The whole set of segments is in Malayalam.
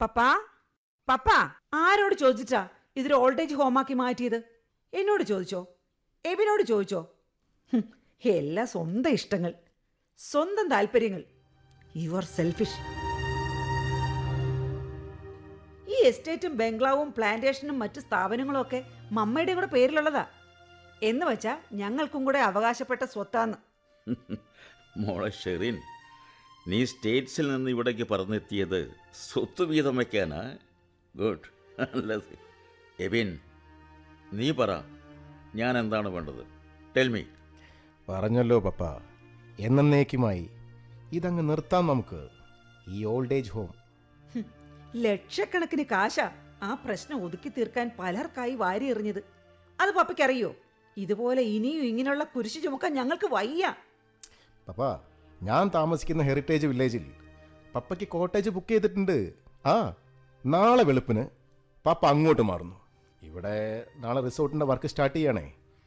പപ്പാ പപ്പാ ആരോട് ചോദിച്ചിട്ടാ ഇതൊരു ഓൾഡേജ് ഹോമാക്കി മാറ്റിയത് എന്നോട് ചോദിച്ചോ എബിനോട് ചോദിച്ചോ ഹും, എല്ലാം സ്വന്തം ഇഷ്ടങ്ങൾ സ്വന്തം താല്പര്യങ്ങൾ യു ആർ സെൽഫിഷ് ഈ എസ്റ്റേറ്റും ബംഗ്ലാവും പ്ലാന്റേഷനും മറ്റു സ്ഥാപനങ്ങളും ഒക്കെ മമ്മയുടെയും കൂടെ പേരിലുള്ളതാ എന്ന് വെച്ചാ ഞങ്ങൾക്കും കൂടെ അവകാശപ്പെട്ട സ്വത്താന്ന് മോളെ ഷെറിൻ നീ സ്റ്റേറ്റ്സിൽ നിന്ന് ഇവിടേക്ക് പറന്നെത്തിയത് സ്വത്ത് വീതം വയ്ക്കാനാ ഗുഡ് നല്ലത് എബിൻ നീ പറ ഞാൻ എന്താണ് വേണ്ടത് ടെൽമി പറഞ്ഞല്ലോ പപ്പ എന്നേക്കുമായി ഇതങ്ങ് നിർത്താം നമുക്ക് ഈ ഓൾഡ് ഏജ് ഹോം ഹും, ലക്ഷക്കണക്കിന് കാശാ ആ പ്രശ്നം ഒതുക്കി തീർക്കാൻ പലർക്കായി വാരി എറിഞ്ഞത് അത് പപ്പയ്ക്കറിയോ ഇതുപോലെ ഇനിയും ഇങ്ങനെയുള്ള കുരിശു ചുമക്കാൻ ഞങ്ങൾക്ക് വയ്യ പപ്പ ഞാൻ താമസിക്കുന്ന ഹെറിറ്റേജ് വില്ലേജിൽ പപ്പയ്ക്ക് കോട്ടേജ് ബുക്ക് ചെയ്തിട്ടുണ്ട് ആ നാളെ വെളുപ്പിന് പപ്പ അങ്ങോട്ട് മാറുന്നു ഇവിടെ നാളെ റിസോർട്ടിൻ്റെ വർക്ക് സ്റ്റാർട്ട് ചെയ്യണേ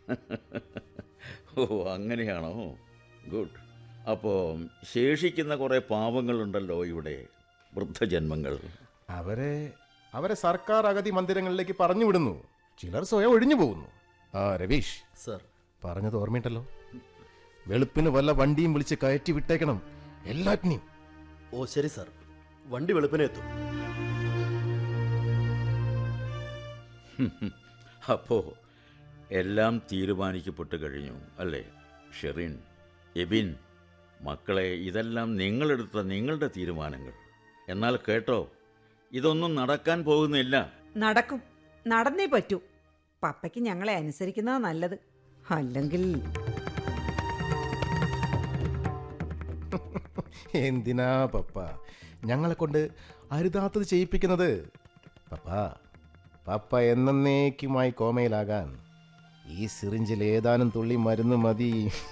ഓ അങ്ങനെയാണോ ഗുഡ് അപ്പോൾ ശേഷിക്കുന്ന കുറേ പാവങ്ങളുണ്ടല്ലോ ഇവിടെ വൃദ്ധജന്മങ്ങൾ അവരെ അവരെ സർക്കാർ അഗതി മന്ദിരങ്ങളിലേക്ക് പറഞ്ഞു വിടുന്നു ചിലർ സ്വയം ഒഴിഞ്ഞു പോകുന്നു ആ രവീഷ് സർ പറഞ്ഞത് ഓർമ്മയുണ്ടല്ലോ വെളുപ്പിന് വല്ല വണ്ടിയും വിളിച്ച് കയറ്റി വിട്ടേക്കണം എല്ലാറ്റിനെയും ഓ ശരി സർ വണ്ടി വെളുപ്പിനെ എത്തും അപ്പോൾ എല്ലാം തീരുമാനിക്കപ്പെട്ട് കഴിഞ്ഞു അല്ലേ ഷെറിൻ എബിൻ മക്കളെ ഇതെല്ലാം നിങ്ങളെടുത്ത നിങ്ങളുടെ തീരുമാനങ്ങൾ എന്നാൽ കേട്ടോ ഇതൊന്നും നടക്കാൻ പോകുന്നില്ല നടക്കും നടന്നേ പറ്റൂ പപ്പയ്ക്ക് ഞങ്ങളെ അനുസരിക്കുന്നതാ നല്ലത് അല്ലെങ്കിൽ എന്തിനാ പപ്പ ഞങ്ങളെ കൊണ്ട് അരുതാത്തത് ചെയ്യിപ്പിക്കുന്നത് പപ്പ പപ്പ എന്നേക്കുമായി കോമയിലാകാൻ ഈ സിറിഞ്ചിൽ ഏതാനും തുള്ളി മരുന്ന് മതി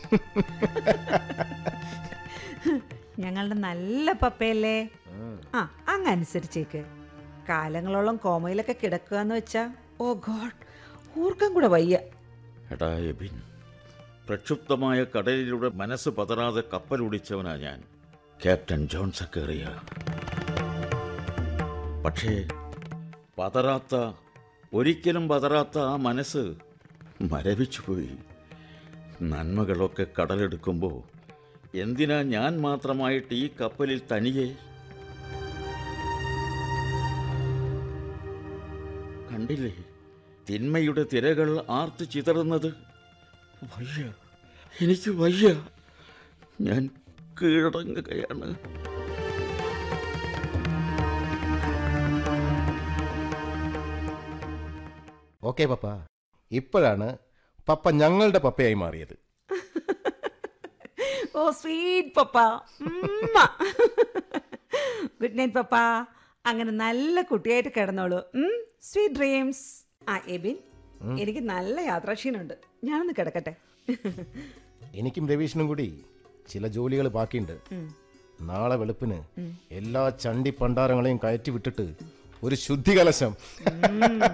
ഞങ്ങളുടെ നല്ല പപ്പയല്ലേ ആ അങ്ങ് അനുസരിച്ചേക്ക് കാലങ്ങളോളം കോമയിലൊക്കെ കിടക്കുക എന്ന് വെച്ചാ ഓ ഗോഡ് ഓർക്കാൻ കൂടെ വയ്യ എടാ എബിൻ പ്രക്ഷുബ്ധമായ കടലിലൂടെ മനസ്സ് പതറാതെ കപ്പലുടിച്ചവനാ ഞാൻ ക്യാപ്റ്റൻ ജോൺ സക്കേറിയ പക്ഷേ പതറാത്ത ഒരിക്കലും പതറാത്ത ആ മനസ്സ് മരവിച്ചുപോയി നന്മകളൊക്കെ കടലെടുക്കുമ്പോൾ എന്തിനാ ഞാൻ മാത്രമായിട്ട് ഈ കപ്പലിൽ തനിയെ കണ്ടില്ലേ തിന്മയുടെ തിരകൾ ആർത്ത് ചിതറുന്നത് വയ്യ എനിക്ക് വയ്യ ഞാൻ കീഴടങ്ങുകയാണ് ഓക്കെ പപ്പ ഇപ്പോഴാണ് പപ്പ ഞങ്ങളുടെ പപ്പയായി മാറിയത് ഓ സ്വീറ്റ് പപ്പ ഗുഡ് നൈറ്റ് പപ്പ അങ്ങനെ നല്ല കുട്ടിയായിട്ട് കിടന്നോളൂ സ്വീറ്റ് ഡ്രീംസ് ആ എബിൻ എനിക്ക് നല്ല യാത്രാക്ഷീണുണ്ട് ഞാനൊന്ന് കിടക്കട്ടെ എനിക്കും രവീഷിനും കൂടി ചില ജോലികൾ ബാക്കിയുണ്ട് നാളെ വെളുപ്പിന് എല്ലാ ചണ്ടി പണ്ടാരങ്ങളെയും കയറ്റി വിട്ടിട്ട് ഒരു ശുദ്ധി കലശം